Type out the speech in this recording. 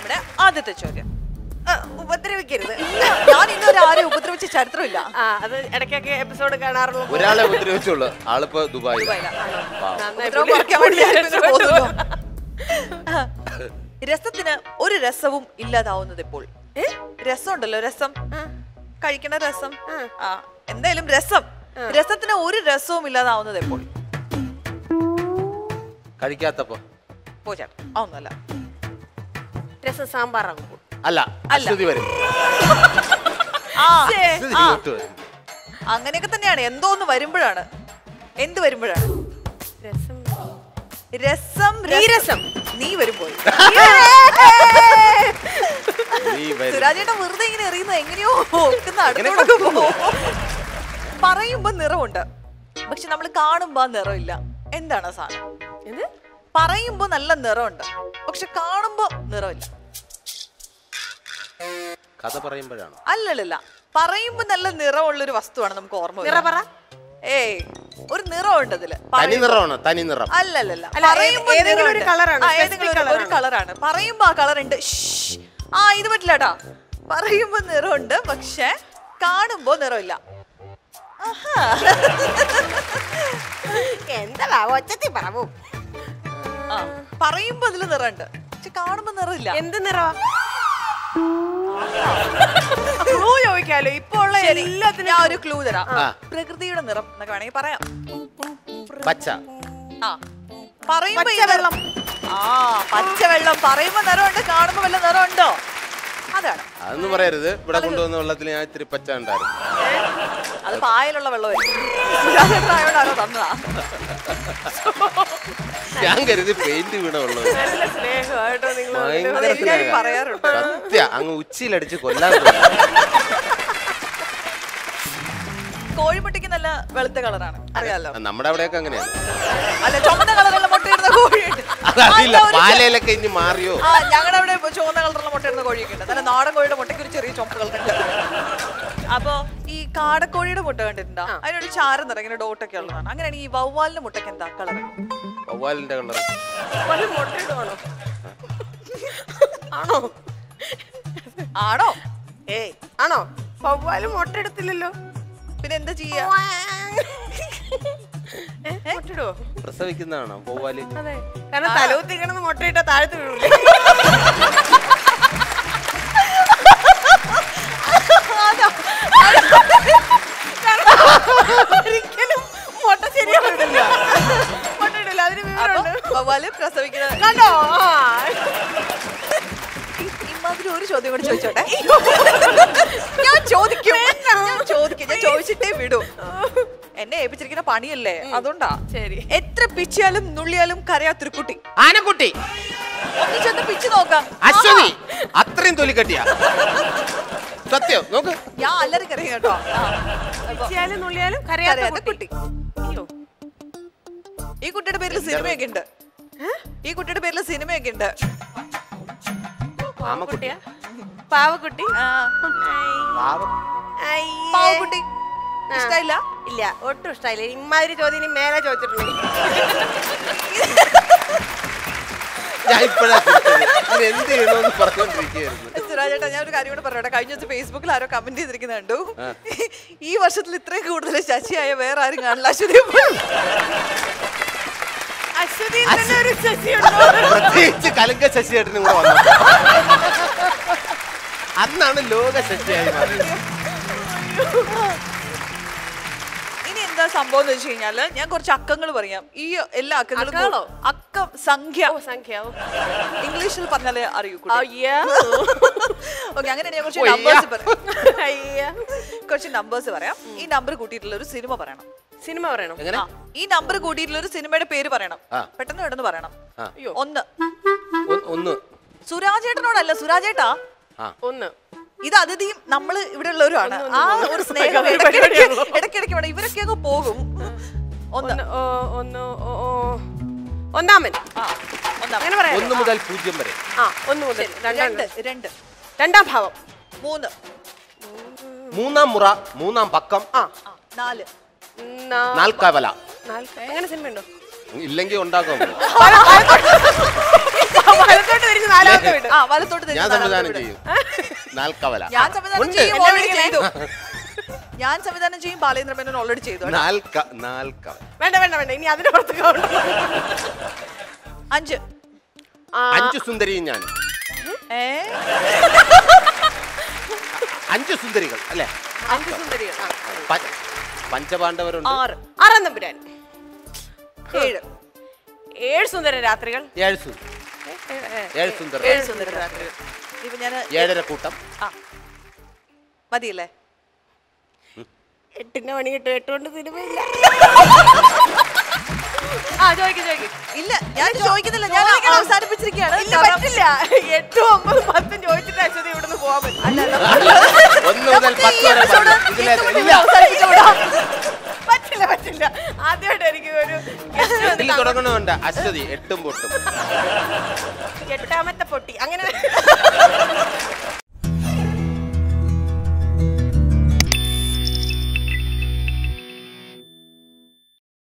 നമ്മുടെ ആദ്യത്തെ ചോദ്യം ആ, ഉപദ്രവിക്കരുത് ഞാൻ ഇന്നൊരു ആരെ ഉപദ്രവിച്ച ചരിത്രമില്ല ആ അത് ഇടയ്ക്കൊക്കെ എപ്പിസോഡ് കാണാറുള്ളൂ ഒരാളെ ഉപദ്രവിച്ചുള്ളൂ ആളിപ്പോ ദുബായിൽ നന്നായി ഉപദ്രവം കുറയ്ക്കാൻ വേണ്ടി ഞാൻ ഇങ്ങനെ പോകുന്നു. ആ, രസത്തിന് ഒരു രസവും ഇല്ലാതാവുന്നത് എപ്പോൾ ഏ രസമുണ്ടല്ലോ രസം കഴിക്കണ രസം ആ എന്തായാലും രസം രസത്തിന് ഒരു രസവും ഇല്ലാതാവുന്നത് എപ്പോൾ കഴിക്കാത്തപ്പോ പോ ചേട്ടാ അതൊന്നുമല്ല രസം സാമ്പാറാകും അല്ല അശ്വതി വരും ആ അശ്വതി ആ, ഇങ്ങോട്ട് വരും അങ്ങനെയൊക്കെ തന്നെയാണ് എന്തോ ഒന്ന് വരുമ്പോഴാണ് എന്ത് വരുമ്പോഴാണ് രസം രസം നീരസം. നീ വരുമ്പോൾ നീ വരും സുരാജേട്ടൻ വെറുതെ ഇങ്ങനെ എറിയുന്നത് എങ്ങനെയോ ഒക്കുന്ന അടുത്തോടൊക്കെ പോകും പറയുമ്പോ നിറമുണ്ട് പക്ഷെ നമ്മൾ കാണുമ്പോ ആ നിറമില്ല എന്താണ് ആ സാധനം എന്ത് പറയുമ്പോ നല്ല നിറമുണ്ട് പക്ഷെ കാണുമ്പോ നിറമില്ല കഥ പറയുമ്പോഴാണ് അല്ലല്ല പറയുമ്പോ നല്ല നിറമുള്ളൊരു വസ്തുവാണ് നമുക്ക് ഓർമ്മ നിറ പറ. ഏയ് ഒരു നിറമുണ്ട് അതില് തനി പറയുമ്പോ- നിറമാണ് തനി നിറം അല്ലല്ലല്ല അല്ല, ഏ- പറയുമ്പോ ഏതെങ്കിലും ഒരു നിറമുണ്ട്. colour ആണ്, ആ, specific ഏതെങ്കിലും ഒരു- ഒരു colour കളറാണ് പറയുമ്പോ ആ കളർ ഉണ്ട് ശ്ശ്. ആ ഇത് പറ്റില്ലട്ടാ പറയുമ്പോ നിറമുണ്ട് പക്ഷെ കാണുമ്പോ നിറമില്ല ആഹാ. എന്താ ഒച്ചത്തി പറവൂ ആ, പറയുമ്പോ അതില് നിറമുണ്ട് പക്ഷെ കാണുമ്പോ നിറമില്ല എന്ത് നിറവാ ക്ലൂ ചോദിക്കാലോ ഇപ്പൊ ഉള്ള ശരി എല്ലാത്തിനും ഞാൻ ഒരു ക്ലൂ തരാം ആ. പ്രകൃതിയുടെ നിറം എന്നൊക്കെ വേണമെങ്കിൽ പറയാം പച്ച ആ പറയുമ്പോ ഈ പച്ചവെള്ളം. നിറം- ആ പച്ചവെള്ളം പറയുമ്പോ നിറമുണ്ട് കാണുമ്പോ വല്ല നിറമുണ്ടോ അതാണ് അതൊന്നും പറയരുത് ഇവിടെ കൊണ്ടുവന്ന വെള്ളത്തിൽ ഞാൻ ഇത്തിരി പച്ച ഉണ്ടായിരുന്നു അത് പായലുള്ള വെള്ളമായിരിക്കും സുരാജേട്ടനായോണ്ടാണോ തന്നതാ ഞാൻ കരുതി പെയിന്റ് വീണ വെള്ളം നല്ല സ്നേഹമായിട്ടോ നിങ്ങൾ ഭയങ്കര അതെല്ലാരും സ്നേഹാ. പറയാറുണ്ട്. സത്യ അങ്ങ് ഉച്ചിയിലടിച്ച് കൊല്ലാൻ തോന്നി. കോഴിമുട്ടയ്ക്ക് നല്ല വെളുത്ത കളറാണ് അറിയാലോ നമ്മുടെ അവിടെയൊക്കെ അങ്ങനെയാണ് അല്ല ചുമന്ന കളറുള്ള മുട്ടയിടുന്ന കോഴിയുണ്ട് അതറിയില്ല ആ, ഒരു- പാലയിലൊക്കെ ഇനി മാറിയോ ആ ഞങ്ങളുടെ അവിടെ ഇപ്പൊ ചുവന്ന കളറുള്ള മുട്ടയിടുന്ന കോഴിയൊക്കെ ഉണ്ട് നല്ല നാടൻ കോഴിയുടെ മുട്ടയ്ക്ക് ഒരു ചെറിയ ചുമപ്പ് കളറുണ്ട് അപ്പൊ ഈ കാടക്കോഴിയുടെ മുട്ട കണ്ടിട്ടുണ്ടോ അതിനൊരു ചാരം നിറം ഇങ്ങനെ ഡോട്ടൊക്കെ ഉള്ളതാണ് അങ്ങനെയാണ് ഈ വവ്വാലിന്റെ മുട്ടയ്ക്ക് എന്താ കളർ വവ്വാലിന്റെ കളർ അത് മുട്ടയിടുവാണോ ആണോ ആണോ ഏയ് ആണോ വവ്വാല് മുട്ടയെടുത്തില്ലല്ലോ പിന്നെ എന്താ ചെയ്യാ ഏ, മുട്ടയിടുവോ പ്രസവിക്കുന്നതാണോ വവ്വാല് അതെ കാരണം തലവുത്തി കിടന്ന് മുട്ടയിട്ട താഴത്ത് വീഴൂലേ ഒരിക്കലും മുട്ട ശരിയാവില്ല മുട്ടയിടില്ല അതിന് അപ്പൊ വിവരമുണ്ട് വവ്വാല് പ്രസവിക്കുന്ന കണ്ടോ ആ. ഇമാതിരി ഒരു ചോദ്യം കൂടി ചോദിച്ചോട്ടെ ഞാൻ ചോദിക്കും ഞാൻ ചോദിക്കും ഞാൻ ചോദിച്ചിട്ടേ വിടൂ എന്നെ ഏൽപ്പിച്ചിരിക്കുന്ന പണിയല്ലേ അതുകൊണ്ടാ ശരി എത്ര പിച്ചിയാലും നുള്ളിയാലും കരയാത്തൊരു കുട്ടി ആനക്കുട്ടി ഒന്ന് ചെന്ന് പിച്ച് നോക്കാം അശ്വതി അത്രയും തൊലിക്കട്ടിയാ സത്യം നോക്ക് ഞാൻ അല്ലറി കരയും കേട്ടോ ആ. അപ്പൊ പിച്ചിയാലും നുള്ളിയാലും കരയാത്ത കരയാത്ത കുട്ടി അയ്യോ ഈ കുട്ടിയുടെ പേരിൽ സിനിമയൊക്കെ ഉണ്ട് ഈ കുട്ടിയുടെ പേരിൽ സിനിമയൊക്കെ ഉണ്ട് ആമക്കുട്ടി കുട്ടിയാ പാവക്കുട്ടി ആ, പാവം അയ്യേ. പാവക്കുട്ടി ആ. ഇഷ്ടായില്ല ഇല്ല ഒട്ടും ഇഷ്ടമായില്ല ഇമാതിരി ചോദ്യം ഇനി മേലെ ചോദിച്ചിട്ടുണ്ട് ഞാൻ ഇപ്പഴാ ചിരിച്ചത്. ഇത് എന്ത് ചെയ്യണമെന്ന് പറഞ്ഞോണ്ടിരിക്കുകയായിരുന്നു സുരാജേട്ടാ ഞാൻ ഒരു കാര്യം കൂടെ പറയട്ടെ കഴിഞ്ഞ ദിവസം ഫേസ്ബുക്കിൽ ആരോ കമന്റ് ചെയ്തിരിക്കുന്ന കണ്ടു ഈ വർഷത്തിൽ ഇത്രയും കൂടുതൽ ശശിയായ വേറെ ആരും കാണില്ല അശ്വതി അശ്വതി തന്നെ ഒരു ശശിയുണ്ടോ പ്രത്യേകിച്ച് കലങ്ക ശശിയേട്ടനും കൂടെ വന്നു അന്നാണ് ലോക ശശിയായി മാറിയത് ഇനി എന്താ സംഭവം എന്ന് വെച്ച് കഴിഞ്ഞാല് ഞാൻ കുറച്ച് അക്കങ്ങൾ പറയാം ഈ എല്ലാ അക്കങ്ങളും അക്കങ്ങളോ? അക്കം സംഖ്യ ഓ സംഖ്യ ഓ. ഇംഗ്ലീഷിൽ പറഞ്ഞാലേ അറിയൂ അയ്യോ ഓക്കെ അങ്ങനെ ഞാൻ കുറച്ച് ഒയ്യ. നമ്പേഴ്സ് പറയാം അയ്യോ കുറച്ച് നമ്പേഴ്സ് പറയാം ഈ നമ്പർ കൂട്ടിയിട്ടുള്ള ഒരു സിനിമ പറയണം സിനിമ പറയണം എങ്ങനെ ആ, ഈ നമ്പർ കൂട്ടിയിട്ടുള്ള ഒരു സിനിമയുടെ പേര് പറയണം ആ. പെട്ടെന്ന് പെട്ടെന്ന് പറയണം ആ. അയ്യോ ഒന്ന് ഒ- ഒന്ന് സുരാജേട്ടനോടല്ല സുരാജേട്ടാ ആ ഒന്ന് ഇത് അതിഥിയും നമ്മള് ഇവിടെ ഉള്ളവരുമാണ് ഒന്ന് ആ ഒന്ന് ഒരു സ്നേഹം ഒരു ഇടയ്ക്കിടയ്ക്ക് പരിപാടിയാണല്ലോ. ഇടയ്ക്കിടയ്ക്ക് വേണം ഇവരൊക്കെ അങ്ങ് പോകും ഒന്ന് ഒന്ന് ഓ, ഒന്ന് ഓ, ഓ. ഒന്നാമൻ ആ ഒന്നാം അങ്ങനെ പറയാം ഒന്ന് മുതൽ പൂജ്യം വരെ ആ ഒന്ന് മുതൽ രണ്ടാം രണ്ട് രണ്ട് രണ്ടാം ഭാവം മൂന്ന് മൂന്നാം മുറ മൂന്നാം പക്കം ആ ആ, നാല് നാ- നാൽക്കവല നാൽക്ക- അങ്ങനെ സിനിമ ഉണ്ടോ ഇല്ലെങ്കിൽ ഉണ്ടാക്കാം വലത്തോട്ട് തിരിഞ്ഞ് നാലാമത്തെ വീട് ആ വലത്തോട്ട് തിരിഞ്ഞ് ഞാൻ നാലാമത്തെ സംവിധാനം വീട്. ചെയ്യും നാൽക്കവല ഞാൻ സംവിധാനം ഉണ്ട്. ചെയ്യും എന്നെ ഓൾറെഡി ചെയ്തു വിളിക്കണേ. ഞാൻ സംവിധാനം ചെയ്യും ബാലേന്ദ്ര മേനോൻ ഓൾറെഡി ചെയ്തു കേട്ടോ. നാൽക്ക നാൽക്കവല വേണ്ട വേണ്ട വേണ്ട ഇനി അതിന് പുറത്ത് കൗണ്ട് അഞ്ച് അഞ്ച് സുന്ദരിയും ഞാൻ ഏ അഞ്ച് സുന്ദരികൾ അല്ലേ അഞ്ച് സുന്ദരികൾ പ- പഞ്ചപാണ്ഡവരുണ്ട് ആറ് ആറാം തമ്പുരാൻ ഏഴ് ഏഴ് സുന്ദര രാത്രികൾ ഏഴ് സുന്ദർ ഏഴ് സുന്ദർ ഏഴ് സുന്ദര രാത്രികൾ ഇപ്പൊ ഞാൻ ഏഴര കൂട്ടം ആ മതിയല്ലേ എട്ടിന്റെ മണി കിട്ടും എട്ട് കൊണ്ട് സിനിമയില്ല ആ ചോദിക്കും ചോദിക്കും ഇല്ല ഞാൻ ചോദിക്കുന്നില്ല ഞാൻ ചോദിക്കണം. അവസാനിപ്പിച്ചിരിക്കുകയാണ് ഇല്ല കാരണം- പറ്റില്ല എട്ടും ഒമ്പതും പത്തും ചോദിച്ചിട്ട് അശ്വതി ഇവിടുന്ന് പോവാൻ പറ്റും അല്ല, അല്ല. ഒന്ന് മുതൽ നമുക്ക് പത്ത് ഈ വരെ episode പറഞ്ഞു. ഇതിലെ ഇന്ന് മുതൽ ഇല്ല അവസാനിപ്പിച്ചുകൂടാ? പറ്റില്ല പറ്റില്ല ആദ്യമായിട്ട് എനിക്ക് ഒരു guest ഇതിൽ വന്നിട്ട് തുടങ്ങണമുണ്ട് അശ്വതി എട്ടും പൊട്ടും എട്ടാമത്തെ പൊട്ടി അങ്ങനെ